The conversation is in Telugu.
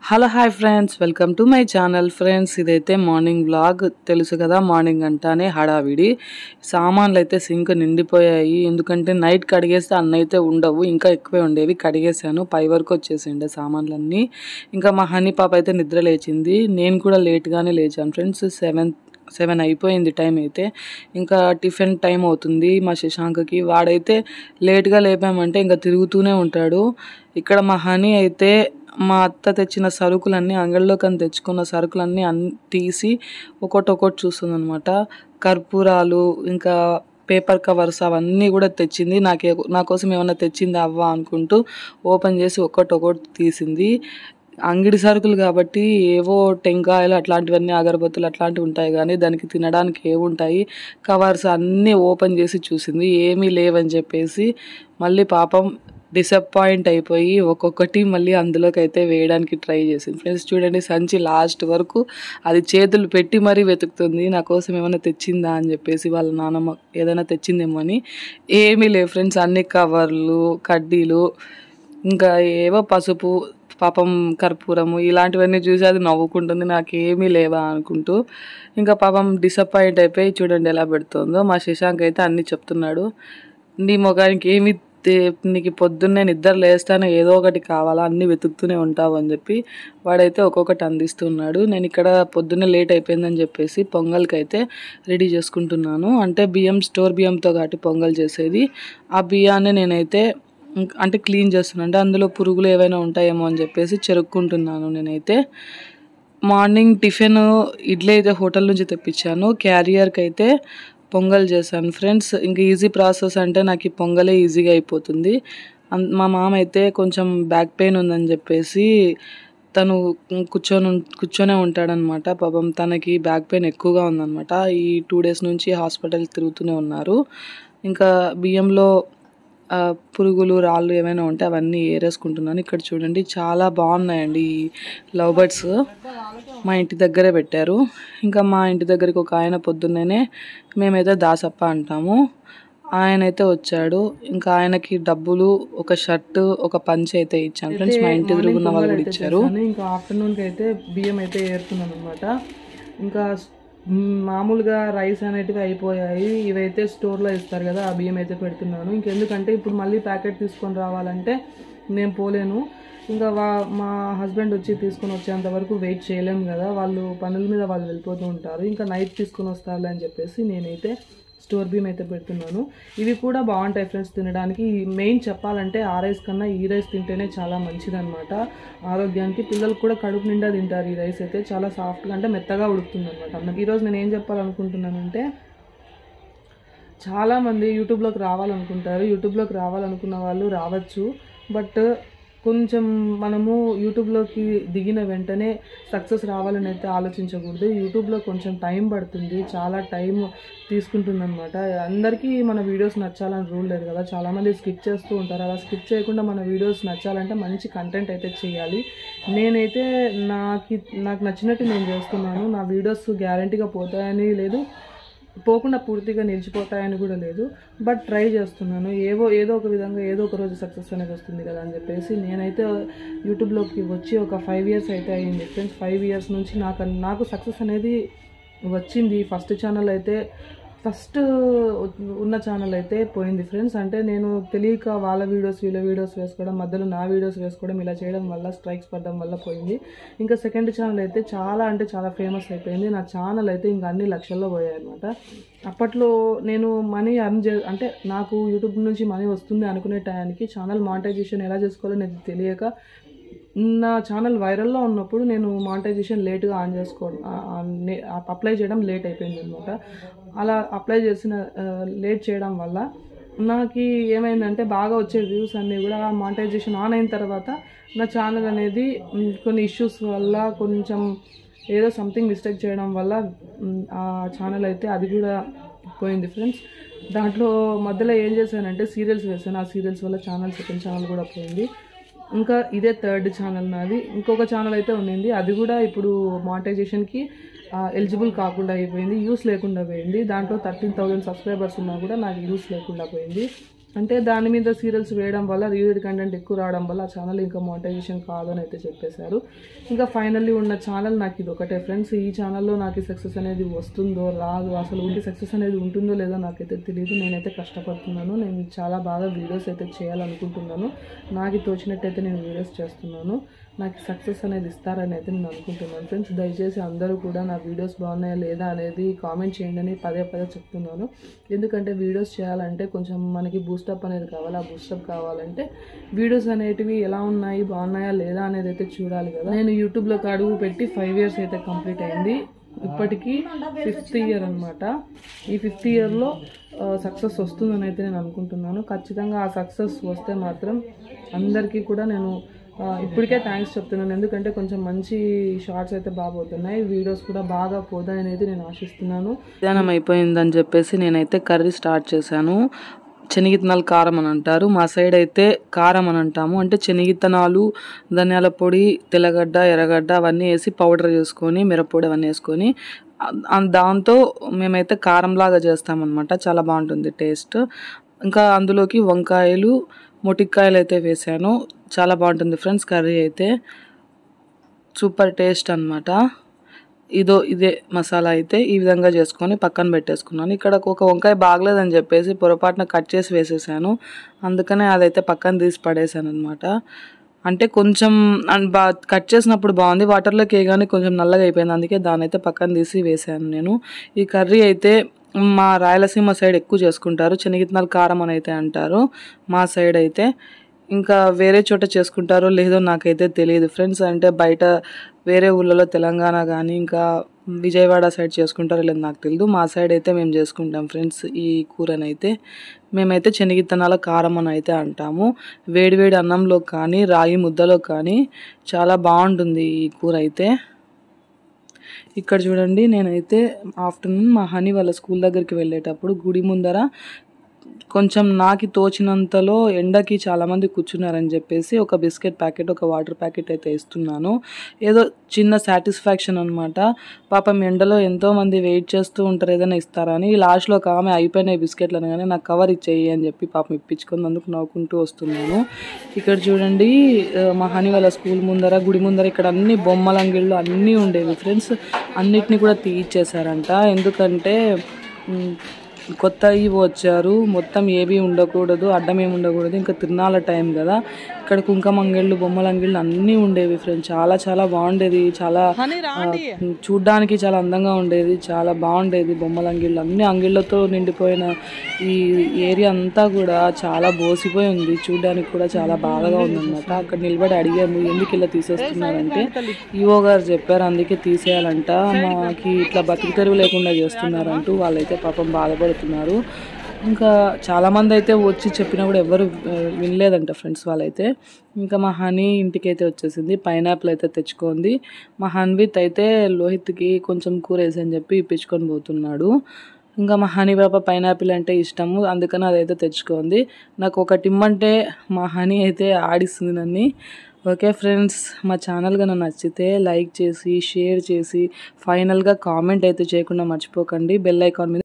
hello hi friends welcome to my channel friends ఇదైతే మార్నింగ్ వ్లాగ్ తెలుసు కదా మార్నింగ్ అంటానే హడావిడి సామాన్లు అయితే సింక్ నిండిపోయాయి ఎందుకంటే నైట్ కడిగేస్తే అన్న అయితే ఉండవు ఇంకా ఎక్కువే ఉండేవి కడిగేసాను పై వరకు వచ్చేసిండే సామాన్లన్నీ ఇంకా మా హనీ పాప అయితే నిద్ర లేచింది నేను కూడా లేట్గానే లేచాను ఫ్రెండ్స్ సెవెన్ సెవెన్ అయిపోయింది టైం అయితే ఇంకా టిఫిన్ టైం అవుతుంది మా శశాంక్కి వాడైతే లేట్గా లేపామంటే ఇంకా తిరుగుతూనే ఉంటాడు ఇక్కడ మా హనీ అయితే మా అత్త తెచ్చిన సరుకులన్నీ అంగడిలోకి అని తెచ్చుకున్న సరుకులన్నీ అన్ని తీసి ఒకటి ఒకటి చూస్తుంది అనమాట కర్పూరాలు ఇంకా పేపర్ కవర్స్ అవన్నీ కూడా తెచ్చింది నాకే నా కోసం ఏమైనా తెచ్చింది అవ్వ అనుకుంటూ ఓపెన్ చేసి ఒక్కటి ఒకటి తీసింది అంగిడి సరుకులు కాబట్టి ఏవో టెంకాయలు అట్లాంటివన్నీ అగరబత్తులు అట్లాంటివి ఉంటాయి కానీ దానికి తినడానికి ఏముంటాయి కవర్స్ అన్నీ ఓపెన్ చేసి చూసింది ఏమీ లేవని చెప్పేసి మళ్ళీ పాపం డిసప్పాయింట్ అయిపోయి ఒక్కొక్కటి మళ్ళీ అందులోకి అయితే వేయడానికి ట్రై చేసింది ఫ్రెండ్స్ చూడండి సంచి లాస్ట్ వరకు అది చేతులు పెట్టి మరీ వెతుకుతుంది నా కోసం ఏమైనా తెచ్చిందా అని చెప్పేసి వాళ్ళ నాన్నమ్మ ఏదైనా తెచ్చిందేమో అని ఏమీ లేవు ఫ్రెండ్స్ అన్ని కవర్లు కడ్డీలు ఇంకా ఏవో పసుపు పాపం కర్పూరము ఇలాంటివన్నీ చూసి అది నవ్వుకుంటుంది నాకేమీ లేవా అనుకుంటూ ఇంకా పాపం డిసప్పాయింట్ అయిపోయి చూడండి ఎలా పెడుతుందో మా శశాంక్ అయితే అన్నీ చెప్తున్నాడు నీ మొగానికి ఏమి తే- నీకు పొద్దున్నే నిద్ర లేస్తానే ఏదో ఒకటి కావాలా అన్నీ వెతుకుతూనే ఉంటావు అని చెప్పి వాడైతే ఒక్కొక్కటి అందిస్తున్నాడు నేను ఇక్కడ పొద్దున్నే లేట్ అయిపోయిందని చెప్పేసి పొంగల్కి అయితే రెడీ చేసుకుంటున్నాను అంటే బియ్యం స్టోర్ బియ్యంతో కాబట్టి పొంగల్ చేసేది ఆ బియ్యాన్ని నేనైతే ఇంక్- అంటే క్లీన్ చేస్తున్నాను అంటే అందులో పురుగులు ఏవైనా ఉంటాయేమో అని చెప్పేసి చెరుక్కుంటున్నాను నేనైతే మార్నింగ్ టిఫిన్ ఇడ్లీ అయితే హోటల్ నుంచి తెప్పించాను క్యారియర్కి అయితే పొంగల్ చేశాను ఫ్రెండ్స్ ఇంకా ఈజీ ప్రాసెస్ అంటే నాకు ఈ పొంగలే ఈజీగా అయిపోతుంది అన్- మా మామ అయితే కొంచెం బ్యాక్ పెయిన్ ఉందని చెప్పేసి తను కూర్చొని ఉం- కూర్చొనే ఉంటాడనమాట పాపం తనకి బ్యాక్ పెయిన్ ఎక్కువగా ఉందన్నమాట ఈ టూ డేస్ నుంచి హాస్పిటల్ తిరుగుతూనే ఉన్నారు ఇంకా బియ్యంలో ఆ, పురుగులు రాళ్ళు ఏమైనా ఉంటే అవన్నీ ఏరేసుకుంటున్నాను ఇక్కడ చూడండి చాలా బాగున్నాయండి ఈ లవ్ బర్డ్స్ మా ఇంటి దగ్గరే పెట్టారు ఇంకా మా ఇంటి దగ్గరికి ఒక ఆయన పొద్దున్నేనే మేమైతే దాసప్ప అంటాము ఆయన అయితే వచ్చాడు ఇంకా ఆయనకి డబ్బులు ఒక షర్ట్ ఒక పంచ్ అయితే ఇచ్చాను ఫ్రెండ్స్ మా ఇంటి ఎదురుగున్న వాళ్ళు కూడా ఇచ్చారు ఇంకా ఆఫ్టర్నూన్కి అయితే బియ్యం అయితే ఏరుతున్నాను అనమాట ఇంకా మ్, మామూలుగా రైస్ అనేటివి అయిపోయాయి ఇవైతే స్టోర్లో ఇస్తారు కదా ఆ బియ్యం అయితే పెడుతున్నాను ఇంకెందుకంటే ఇప్పుడు మళ్ళీ ప్యాకెట్ తీసుకొని రావాలంటే నేను పోలేను ఇంకా వా మా హస్బెండ్ వచ్చి తీసుకొని వచ్చేంత వరకు వెయిట్ చేయలేము కదా వాళ్ళు పనుల మీద వాళ్ళు వెళ్ళిపోతూ ఉంటారు ఇంకా నైట్ తీసుకొని వస్తారులే అని చెప్పేసి నేనైతే స్టోర్ బియ్యం అయితే పెడుతున్నాను ఇవి కూడా బాగుంటాయి ఫ్రెండ్స్ తినడానికి మెయిన్ చెప్పాలంటే ఆ రైస్ కన్నా ఈ రైస్ తింటేనే చాలా మంచిదన్నమాట ఆరోగ్యానికి పిల్లలు కూడా కడుపు నిండా తింటారు ఈ రైస్ అయితే చాలా సాఫ్ట్గా అంటే మెత్తగా ఉడుకుతుంది అనమాట అన్నకి ఈరోజు నేను ఏం చెప్పాలనుకుంటున్నానంటే చాలామంది యూట్యూబ్లోకి రావాలనుకుంటారు యూట్యూబ్లోకి రావాలనుకున్న వాళ్ళు రావచ్చు బట్ కొంచెం మనము యూట్యూబ్లోకి దిగిన వెంటనే సక్సెస్ రావాలని అయితే ఆలోచించకూడదు యూట్యూబ్లో కొంచెం టైం పడుతుంది చాలా టైం తీసుకుంటుందన్నమాట అందరికీ మన వీడియోస్ నచ్చాలని రూల్ లేదు కదా చాలామంది స్కిప్ చేస్తూ ఉంటారు అలా స్కిప్ చేయకుండా మన వీడియోస్ నచ్చాలంటే మంచి కంటెంట్ అయితే చేయాలి నేనైతే నాకు నాకు నచ్చినట్టు నేను చేస్తున్నాను నా వీడియోస్ గ్యారంటీగా పోతాయని లేదు పోకుండా పూర్తిగా నిలిచిపోతాయని కూడా లేదు బట్ ట్రై చేస్తున్నాను ఏవో ఏదో ఒక విధంగా ఏదో ఒక రోజు సక్సెస్ అనేది వస్తుంది కదా అని చెప్పేసి నేనైతే యూట్యూబ్లోకి వచ్చి ఒక ఫైవ్ ఇయర్స్ అయితే అయింది ఫ్రెండ్స్ ఫైవ్ ఇయర్స్ నుంచి నాకు నాకు సక్సెస్ అనేది వచ్చింది ఫస్ట్ ఛానల్ అయితే ఫస్ట్ ఉన్న ఛానల్ అయితే పోయింది ఫ్రెండ్స్ అంటే నేను తెలియక వాళ్ళ వీడియోస్ వీళ్ళ వీడియోస్ వేసుకోవడం మధ్యలో నా వీడియోస్ వేసుకోవడం ఇలా చేయడం వల్ల స్ట్రైక్స్ పడడం వల్ల పోయింది ఇంకా సెకండ్ ఛానల్ అయితే చాలా అంటే చాలా ఫేమస్ అయిపోయింది నా ఛానల్ అయితే ఇంకా అన్ని లక్షల్లో పోయాయి అనమాట అప్పట్లో నేను మనీ అర్న్ చే అంటే నాకు యూట్యూబ్ నుంచి మనీ వస్తుంది అనుకునే టయానికి ఛానల్ మానిటైజేషన్ ఎలా చేసుకోవాలో నాకు తెలియక నా ఛానల్ వైరల్లో ఉన్నప్పుడు నేను మానిటైజేషన్ లేట్గా ఆన్ చేసుకోవడం అప్లై చేయడం లేట్ అయిపోయింది అనమాట అలా అప్లై చేసిన లేట్ చేయడం వల్ల నాకు ఏమైందంటే బాగా వచ్చే వ్యూస్ అన్నీ కూడా మానిటైజేషన్ ఆన్ అయిన తర్వాత నా ఛానల్ అనేది మ్, కొన్ని ఇష్యూస్ వల్ల కొంచెం ఏదో సంథింగ్ మిస్టేక్ చేయడం వల్ల మ్, ఆ ఛానల్ అయితే అది కూడా పోయింది ఫ్రెండ్స్ దాంట్లో మధ్యలో ఏం చేశానంటే సీరియల్స్ వేసాను ఆ సీరియల్స్ వల్ల ఛానల్ సెకండ్ ఛానల్ కూడా పోయింది ఇంకా ఇదే థర్డ్ ఛానల్ నాది ఇంకొక ఛానల్ అయితే ఉండింది అది కూడా ఇప్పుడు మానిటైజేషన్కి ఎలిజిబుల్ కాకుండా అయిపోయింది యూస్ లేకుండా పోయింది దాంట్లో థర్టీన్ థౌజండ్ సబ్స్క్రైబర్స్ ఉన్నా కూడా నాకు యూస్ లేకుండా పోయింది అంటే దాని మీద సీరియల్స్ వేయడం వల్ల రివ్యూడ్ కంటెంట్ ఎక్కువ రావడం వల్ల ఆ ఛానల్ ఇంకా మోటైజేషన్ కాదు అని అయితే చెప్పేశారు ఇంకా ఫైనల్లీ ఉన్న ఛానల్ నాకు ఇది ఒకటే ఫ్రెండ్స్ ఈ ఛానల్లో నాకు సక్సెస్ అనేది వస్తుందో రాదు అసలు ఉంటే సక్సెస్ అనేది ఉంటుందో లేదో నాకైతే తెలియదు నేనైతే కష్టపడుతున్నాను నేను చాలా బాగా వీడియోస్ అయితే చేయాలనుకుంటున్నాను నాకు తోచినట్టయితే నేను వీడియోస్ చేస్తున్నాను నాకు సక్సెస్ అనేది ఇస్తారని అయితే నేను అనుకుంటున్నాను ఫ్రెండ్స్ దయచేసి అందరూ కూడా నా వీడియోస్ బాగున్నాయా లేదా అనేది కామెంట్ చేయండి అని పదే పదే చెప్తున్నాను ఎందుకంటే వీడియోస్ చేయాలంటే కొంచెం మనకి బూస్టప్ అనేది కావాలి ఆ బూస్టప్ కావాలంటే వీడియోస్ అనేటివి ఎలా ఉన్నాయి బాగున్నాయా లేదా అనేది అయితే చూడాలి కదా నేను యూట్యూబ్లోకి అడుగు పెట్టి ఫైవ్ ఇయర్స్ అయితే కంప్లీట్ అయింది ఇప్పటికీ ఫిఫ్త్ ఇయర్ అనమాట ఈ ఫిఫ్త్ ఇయర్లో సక్సెస్ వస్తుందని అయితే నేను అనుకుంటున్నాను ఖచ్చితంగా ఆ సక్సెస్ వస్తే మాత్రం అందరికీ కూడా నేను ఆ, ఇప్పటికే థ్యాంక్స్ చెప్తున్నాను ఎందుకంటే కొంచెం మంచి షార్ట్స్ అయితే బాగా పోతున్నాయి వీడియోస్ కూడా బాగా పోతాయి అనేది నేను ఆశిస్తున్నాను మధ్యాహ్నం అయిపోయిందని చెప్పేసి నేనైతే కర్రీ స్టార్ట్ చేశాను శనగిత్తనాలు కారం అని అంటారు మా సైడ్ అయితే కారం అని అంటాము అంటే శనగిత్తనాలు ధనియాల పొడి తెల్లగడ్డ ఎర్రగడ్డ అవన్నీ వేసి పౌడర్ చేసుకొని మిరప్పొడి అవన్నీ వేసుకొని ఆ- దాంతో మేమైతే కారంలాగా చేస్తామన్నమాట చాలా బాగుంటుంది టేస్ట్ ఇంకా అందులోకి వంకాయలు మొటిక్కాయలు అయితే వేసాను చాలా బాగుంటుంది ఫ్రెండ్స్ కర్రీ అయితే సూపర్ టేస్ట్ అన్నమాట ఇదో ఇదే మసాలా అయితే ఈ విధంగా చేసుకొని పక్కన పెట్టేసుకున్నాను ఇక్కడ ఒక వంకాయ బాగలేదని చెప్పేసి పొరపాటున కట్ చేసి వేసేసాను అందుకనే అదైతే పక్కన తీసి పడేసాను అనమాట అంటే కొంచెం అన్- బా కట్ చేసినప్పుడు బాగుంది వాటర్లోకి వేయగానే కొంచెం నల్లగా అయిపోయింది అందుకే దాని అయితే పక్కన తీసి వేసాను నేను ఈ కర్రీ అయితే మా రాయలసీమ సైడ్ ఎక్కువ చేసుకుంటారు శనగిత్తనాలు కారం అని అయితే అంటారు మా సైడ్ అయితే ఇంకా వేరే చోట చేసుకుంటారో లేదో నాకైతే తెలియదు ఫ్రెండ్స్ అంటే బయట వేరే ఊళ్ళలో తెలంగాణ కానీ ఇంకా విజయవాడ సైడ్ చేసుకుంటారో లేదో నాకు తెలియదు మా సైడ్ అయితే మేము చేసుకుంటాం ఫ్రెండ్స్ ఈ కూరనైతే మేమైతే శనగిత్తనాల కారం అని అయితే అంటాము వేడివేడి అన్నంలో కానీ రాగి ముద్దలో కానీ చాలా బాగుంటుంది ఈ కూర అయితే ఇక్కడ చూడండి నేనైతే ఆఫ్టర్నూన్ మా హనీ వాళ్ళ స్కూల్ దగ్గరికి వెళ్ళేటప్పుడు గుడి ముందర కొంచెం నాకు తోచినంతలో ఎండకి చాలామంది కూర్చున్నారని చెప్పేసి ఒక బిస్కెట్ ప్యాకెట్ ఒక వాటర్ ప్యాకెట్ అయితే ఇస్తున్నాను ఏదో చిన్న సాటిస్ఫాక్షన్ అనమాట పాపం ఎండలో ఎంతో మంది వెయిట్ చేస్తూ ఉంటారు ఏదైనా ఇస్తారని లాస్ట్లో ఒక ఆమె అయిపోయినాయి బిస్కెట్లు అనగానే నాకు కవర్ ఇచ్చేయి అని చెప్పి పాపం ఇప్పించుకున్నందుకు నవ్వుకుంటూ వస్తున్నాను ఇక్కడ చూడండి ఆ, మా హనీ వాళ్ళ స్కూల్ ముందర గుడి ముందర ఇక్కడ అన్ని బొమ్మల అంగిళ్ళు అన్నీ ఉండేవి ఫ్రెండ్స్ అన్నిటిని కూడా తీయించేశారంట ఎందుకంటే మ్, కొత్త ఈవో వచ్చారు మొత్తం ఏవి ఉండకూడదు అడ్డం ఏమి ఉండకూడదు ఇంకా తిరునాళ్ళ టైం కదా ఇక్కడ కుంకుమ అంగిళ్ళు బొమ్మల అంగిళ్ళు అన్నీ ఉండేవి ఫ్రెండ్స్ చాలా చాలా బాగుండేది చాలా ఆ, చూడ్డానికి చాలా అందంగా ఉండేది చాలా బాగుండేది బొమ్మల అంగిళ్ళు అన్ని అంగిళ్ళతో నిండిపోయిన ఈ ఏరియా అంతా కూడా చాలా బోసిపోయి ఉంది చూడ్డానికి కూడా చాలా బాధగా ఉందన్నమాట అక్కడ నిలబడి అడిగాము ఎందుకు ఇలా తీసేస్తున్నారంటే ఈవో గారు చెప్పారు అందుకే తీసేయాలంట మాకి ఇట్లా బతుకు తెరువు లేకుండా చేస్తున్నారంటూ వాళ్ళైతే పాపం బాధపడుతున్నారు ఇంకా చాలామంది అయితే వచ్చి చెప్పినా కూడా ఎవరు ఆ, వినలేదంట ఫ్రెండ్స్ వాళ్ళైతే ఇంకా మా హనీ ఇంటికి అయితే వచ్చేసింది పైనాపిల్ అయితే తెచ్చుకుంది మా హన్విత్ అయితే లోహిత్కి కొంచెం కూర వేసి అని చెప్పి ఇప్పించుకొని పోతున్నాడు ఇంకా మా హనీ పాప పైనాపిల్ అంటే ఇష్టము అందుకని అదైతే తెచ్చుకుంది నాకు ఒకటి ఇమ్మంటే మా హనీ అయితే ఆడిస్తుంది నన్ను ఓకే ఫ్రెండ్స్ మా ఛానల్ కనుక నచ్చితే లైక్ చేసి షేర్ చేసి ఫైనల్గా కామెంట్ అయితే చేయకుండా మర్చిపోకండి బెల్ ఐకాన్ మీద